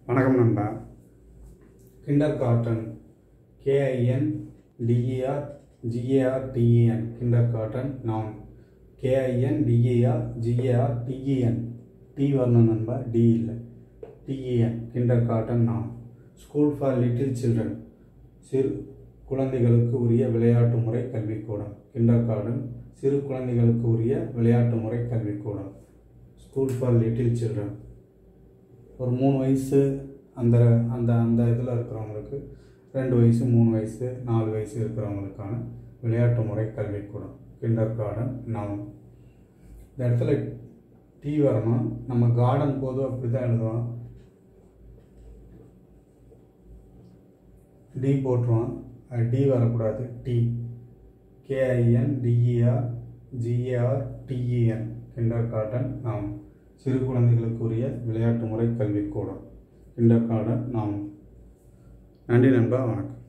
வணக்கம் நண்பா kindergarten K I N D E R G A R T E N kindergarten நான் K I N D A R G A R T E N D வரணும் நண்பா டி இல்லை டிஇஎன் கிண்டர் காட்டன் நான் ஸ்கூல் ஃபார் லிட்டில் சில்ட்ரன் சிறு குழந்தைகளுக்கு உரிய விளையாட்டு முறை கல்விக்கூடம் கிண்டர் கார்டன் சிறு குழந்தைகளுக்கு உரிய விளையாட்டு முறை கல்விக்கூடம் ஸ்கூல் ஃபார் லிட்டில் சில்ட்ரன் ஒரு மூணு வயசு அந்த அந்த அந்த இதில் இருக்கிறவங்களுக்கு ரெண்டு வயசு மூணு வயசு நாலு வயசு இருக்கிறவங்களுக்கான விளையாட்டு முறை கல்விக்கூடம் கிண்டர் கார்டன் நவன் இந்த இடத்துல டீ வரணும் நம்ம கார்டன் போதும் அப்படி தான் எழுதுவோம் டி போட்டுருவோம் அது டி வரக்கூடாது D K I N D E R G A R T E N kindergarten நாம் சிறு குழந்தைகளுக்குரிய விளையாட்டு முறை கல்விக்கூடம் கிண்டர் கார்டன் நாம் நன்றி நண்பா வணக்கம்